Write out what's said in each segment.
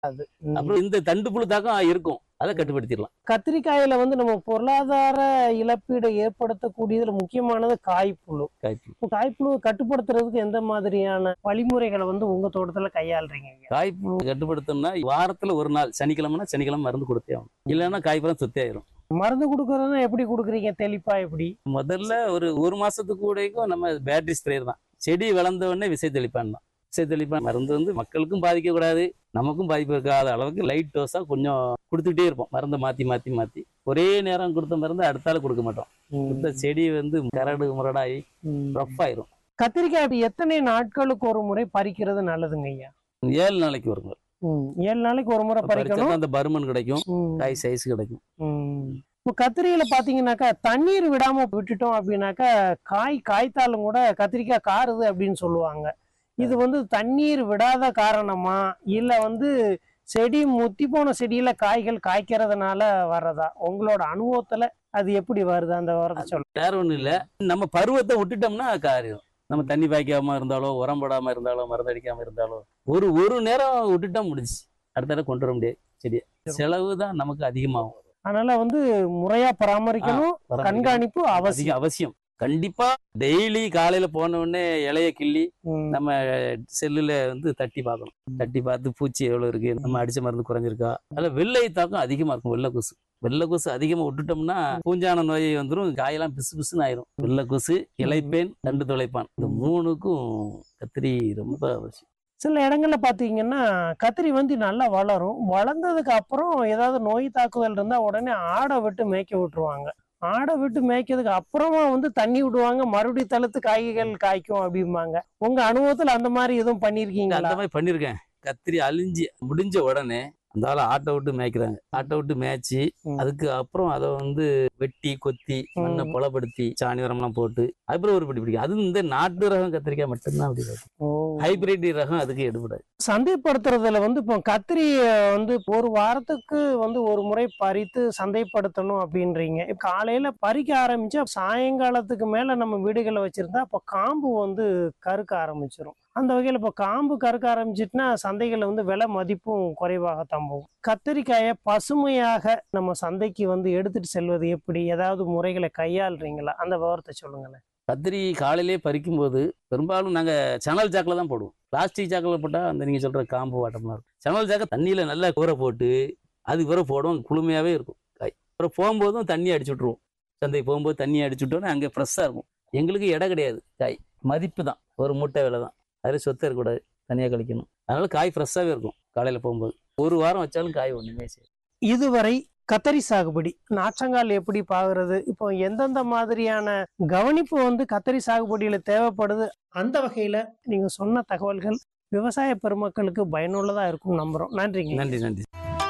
அது ம். அப்புறம் இந்த தண்டு புழு தாக்கம் இருக்கும் அதை கட்டுப்படுத்திடலாம் கத்திரிக்காயில வந்து நம்ம பொருளாதார இழப்பீடை ஏற்படுத்தக்கூடியதுல முக்கியமானது காய்ப்புழு காய்ப்பு இப்போ காய்ப்புழுவை கட்டுப்படுத்துறதுக்கு எந்த மாதிரியான வழிமுறைகளை வந்து உங்க தோட்டத்துல கையாளுறீங்க ஐயா? காய்ப்புழு கட்டுப்படுத்தணும்னா வாரத்துல ஒரு நாள் சனிக்கிழமைனா சனிக்கிழமை மருந்து கொடுத்தே ஆகணும் இல்லைன்னா காய்ப்புறம் சுத்தே ஆயிரும் மருந்து கொடுக்கறதுனா எப்படி கொடுக்குறீங்க தெளிப்பா எப்படி முதல்ல ஒரு ஒரு மாசத்துக்கு கூடக்கும் நம்ம பேட்டரி ஸ்ப்ரே தான் செடி வளர்ந்த உடனே விசை தெளிப்பான் தான் விசை தெளிப்பான் மருந்து வந்து மக்களுக்கும் பாதிக்க கூடாது நமக்கும் பாதிப்பு இருக்காத அளவுக்கு லைட் டோஸா கொஞ்சம் கொடுத்துக்கிட்டே இருப்போம் மருந்தை மாத்தி மாத்தி மாத்தி ஒரே நேரம் கொடுத்த மருந்து அடுத்தால கொடுக்க மாட்டோம் இந்த செடி வந்து கரடு முரடாகி ம். ரஃப் ஆயிரும் கத்திரிக்காய் எத்தனை நாட்களுக்கு ஒரு முறை பறிக்கிறது நல்லதுங்க ஐயா ஏழு நாளைக்கு வரும் ம். ஏழு நாளைக்கு ஒரு முறை பறிச்சா பறிக்கணும் அந்த பருமன் கிடைக்கும் ம். காய் சைஸ் கிடைக்கும் ம். இப்போ கத்திரியில பாத்தீங்கன்னாக்கா தண்ணீர் விடாம விட்டுட்டோம் அப்படின்னாக்கா காய் காய்த்தாலும் கூட கத்திரிக்காய் காருது அப்படின்னு சொல்லுவாங்க இது வந்து தண்ணீர் விடாத காரணமா இல்ல வந்து செடி முத்தி போன செடியில காய்கள் காய்க்கிறதுனால வர்றதா உங்களோட அனுபவத்துல அது எப்படி வருது அந்த வரத சொல்ல வேற ஒண்ணும் இல்ல நம்ம பருவத்தை விட்டுட்டோம்னா காரியம் நம்ம தண்ணி பாய்க்காம இருந்தாலோ உரம் போடாம இருந்தாலோ மருந்து அடிக்காம இருந்தாலோ ஒரு ஒரு நேரம் விட்டுட்டா முடிஞ்சு அடுத்த நேரம் கொண்டு வர முடியாது செடியை செலவு தான் நமக்கு அதிகமாகும் அதனால வந்து முறையா பராமரிக்கணும் பராமரிக்கணும். கண்காணிப்பு அவசியம் அதிகம் அவசியம் கண்டிப்பா டெய்லி காலையில போன உடனே இலைய கிள்ளி ம். நம்ம செல்லுல வந்து தட்டி பார்க்கணும் தட்டி பார்த்து பூச்சி எவ்வளவு இருக்கு நம்ம அடிச்ச மருந்து குறைஞ்சிருக்கா அதுல வெள்ளை தாக்கம் அதிகமா இருக்கும் வெள்ளை கொசு வெள்ளை கொசு அதிகமா விட்டுட்டோம்னா பூஞ்சான நோய் வந்துரும் காயெல்லாம் பிசு பிசுன்னு ஆயிரும் வெள்ளை கொசு இலைப்பேன் தண்டு துளைப்பான் இந்த மூணுக்கும் கத்திரி ரொம்ப அவசியம் சில இடங்கள்ல பாத்தீங்கன்னா கத்திரி வந்து நல்லா வளரும் வளர்ந்ததுக்கு அப்புறம் ஏதாவது நோய் தாக்குதல் இருந்தா உடனே ஆடை விட்டு மேய்க்க விட்டுருவாங்க ஆடை விட்டு மேய்க்கிறதுக்கு அப்புறமா வந்து தண்ணி விடுவாங்க மறுபடியும் தழுத்து காய்கள் காய்க்கும் அப்படிம்பாங்க உங்க அனுபவத்துல அந்த மாதிரி எதுவும் அந்த பண்ணிருக்கீங்களா மாதிரி பண்ணிருக்கேன் கத்திரி அழிஞ்சு முடிஞ்ச உடனே அந்த ஆளை ஆட்டை விட்டு மேய்க்கிறாங்க ஆட்டை விட்டு மேய்ச்சி ம். அதுக்கு அப்புறம் அதை வந்து வெட்டி கொத்தி மண்ணை ம். புலப்படுத்தி சாணி உரம்லாம் போட்டு அப்புறம் ஒரு பிடி பிடிக்கும் அது இந்த நாட்டு ரகம் கத்திரிக்காய் மட்டும்தான் அப்படி இருக்கும் ஓ. ஹைபிரிட் ரகம் அதுக்கு எடுபடாது சந்தைப்படுத்துறதுல வந்து இப்போ கத்திரிய வந்து ஒரு வாரத்துக்கு வந்து ஒரு முறை பறித்து சந்தைப்படுத்தணும் அப்படின்றீங்க இப்ப காலையில பறிக்க ஆரம்பிச்சு சாயங்காலத்துக்கு மேல நம்ம வீடுகளை வச்சிருந்தா அப்போ காம்பு வந்து கருக்க ஆரம்பிச்சிரும் அந்த வகையில இப்போ காம்பு கருக்க ஆரம்பிச்சிட்டுனா சந்தைகள்ல வந்து விலை மதிப்பும் குறைவாகத்தான் போகும் கத்திரிக்காயை பசுமையாக நம்ம சந்தைக்கு வந்து எடுத்துட்டு செல்வது எப்படி ஏதாவது முறைகளை கையாளுறீங்களா அந்த விவரத்தை சொல்லுங்களேன் கத்திரி காலையிலே பறிக்கும் போது பெரும்பாலும் நாங்க சணல் சாக்கில் தான் போடுவோம் பிளாஸ்டிக் சாக்கில் போட்டா அந்த நீங்க சொல்ற காம்பு வாட்டம்லாம் இருக்கும் சணல் சாக்கை தண்ணியில நல்லா கூரை போட்டு அதுக்கு பிறகு போடுவோம் குளுமையாவே இருக்கும் காய் அப்புறம் போகும்போதும் தண்ணி அடிச்சு விட்ருவோம் சந்தைக்கு போகும்போது தண்ணி அடிச்சு விட்டோன்னே அங்கே ஃப்ரெஷ்ஷாக இருக்கும் எங்களுக்கு இடம் கிடையாது காய் மதிப்பு தான் ஒரு மூட்டை விலை தான் அதில் சொத்தை இருக்கக்கூடாது தனியாக கழிக்கணும் அதனால காய் ஃப்ரெஷ்ஷாகவே இருக்கும் காலையில் போகும்போது ஒரு வாரம் வச்சாலும் காய் ஒன்றுமே செய்யும் இதுவரை கத்தரி சாகுபடி நாற்றங்கால் எப்படி பாக்குறது இப்போ எந்தெந்த மாதிரியான கவனிப்பு வந்து கத்தரி சாகுபடியில தேவைப்படுது அந்த வகையில நீங்க சொன்ன தகவல்கள் விவசாய பெருமக்களுக்கு பயனுள்ளதா இருக்கும் நம்புறோம் நன்றிங்க நன்றி நன்றி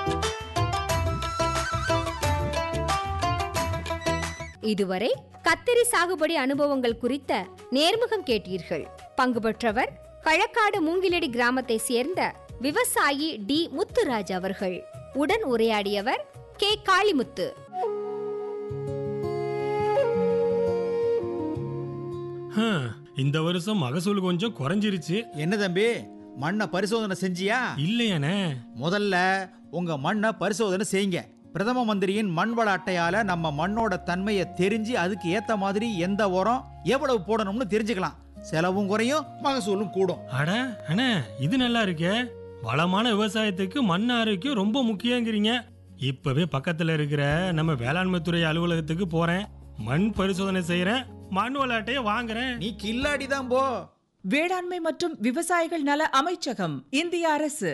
இதுவரை கத்திரி சாகுபடி அனுபவங்கள் குறித்த நேர்முகம் கேட்டீர்கள் பங்கு பெற்றவர் கழக்காடு மூங்கிலடி கிராமத்தை சேர்ந்த விவசாயி டி முத்துராஜ் அவர்கள் உடன் உரையாடியவர் கே காளிமுத்து ஹம், இந்த வருஷம் மகசூல் கொஞ்சம் குறைஞ்சிருச்சு என்ன தம்பி மண்ணை பரிசோதனை செஞ்சியா இல்லையானே முதல்ல உங்க மண்ணை பரிசோதனை செய்யுங்க பிரதம மந்திரியின் மண் வள அட்டையால நம்ம மண்ணோட தன்மையை தெரிஞ்சு அதுக்கு ஏத்த மாதிரி எந்த உரம் எவ்வளவு போடணும்னு தெரிஞ்சுக்கலாம் செலவும் குறையும் மகசூலும் கூடும் அட அண்ணே இது நல்லா இருக்கே வளமான விவசாயத்துக்கு மண் ஆரோக்கியம் ரொம்ப முக்கியங்கிறீங்க இப்பவே பக்கத்துல இருக்கிற நம்ம வேளாண்மை துறை அலுவலகத்துக்கு போறேன் மண் பரிசோதனை செய்யறேன் மண் விளையாட்டையே வாங்குறேன் நீ கில்லாடி தான் போ வேளாண்மை மற்றும் விவசாயிகள் நல அமைச்சகம் இந்திய அரசு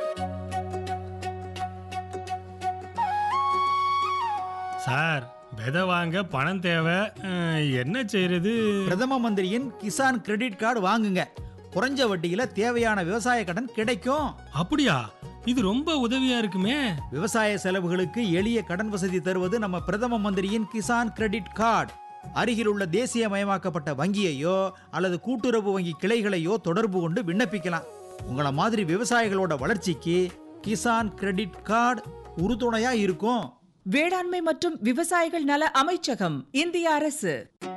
சார் விதை வாங்க பணம் தேவை அஹ், என்ன செய்யறது பிரதம மந்திரியின் கிசான் கிரெடிட் கார்டு வாங்குங்க குறைஞ்ச வட்டியில தேவையான விவசாய கடன் கிடைக்கும் அப்படியா இது ரொம்ப உதவியா இருக்குமே விவசாய செலவுகளுக்கு எளிய கடன் வசதி தருவது நம்ம பிரதம மந்திரியின் கிசான் கிரெடிட் கார்டு அருகில் உள்ள தேசியமயமாக்கப்பட்ட வங்கியையோ அல்லது கூட்டுறவு வங்கி கிளைகளையோ தொடர்பு கொண்டு விண்ணப்பிக்கலாம் உங்கள மாதிரி விவசாயிகளோட வளர்ச்சிக்கு கிசான் கிரெடிட் கார்டு உறுதுணையா இருக்கும் வேளாண்மை மற்றும் விவசாயிகள் நல அமைச்சகம் இந்திய அரசு